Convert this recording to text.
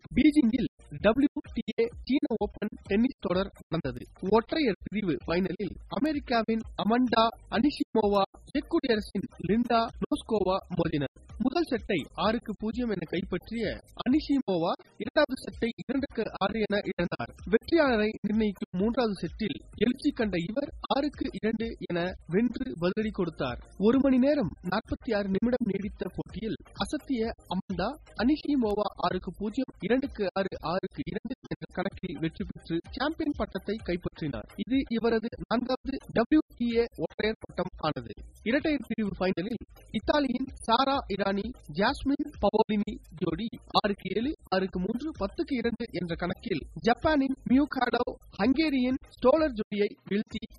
பீஜிங்கில் WTA சீன open tennis தொடர் நடந்தது ஒற்றையர் பிரிவு பைனலில் அமெரிக்காவின் அமண்டா அனிஷிமோவா செக் குடியரசின் லிண்டா நோஸ்கோவா மோதினர் முதல் செட்டை ஆறுக்கு பூஜ்ஜியம் என கைப்பற்றிய அனிஷிமோவா இரண்டாவது செட்டை இரண்டுக்கு ஆறு என இழந்தார் வெற்றியாளரை நிர்ணயிக்கும் மூன்றாவது செட்டில் எழுச்சி கண்ட இவர் ஆறுக்கு இரண்டு என வென்று பதிலடி கொடுத்தார் ஒரு மணி நேரம் நாற்பத்தி ஆறு நிமிடம் நீடித்த போட்டியில் அசத்திய அமண்டா அனிஷிமோவா ஆறுக்கு பூஜ்ஜியம் இரண்டுக்கு ஆறு ஆறுக்கு இரண்டு என்ற கணக்கில் வெற்றி பெற்று சாம்பியன் பட்டத்தை கைப்பற்றினார் இது இவரது நான்காவது WTA ஒற்றையர் பட்டம் ஆனது இரட்டையர் பிரிவு பைனலில் இத்தாலியின் சாரா இரானி ஜாஸ்மின் பவோலினி ஜோடி ஆறுக்கு ஏழு ஆறுக்கு மூன்று பத்துக்கு இரண்டு என்ற கணக்கில் ஜப்பானின் மியூகாடோ ஹங்கேரியின் ஸ்டோலர் ஜோடியை வீழ்த்தி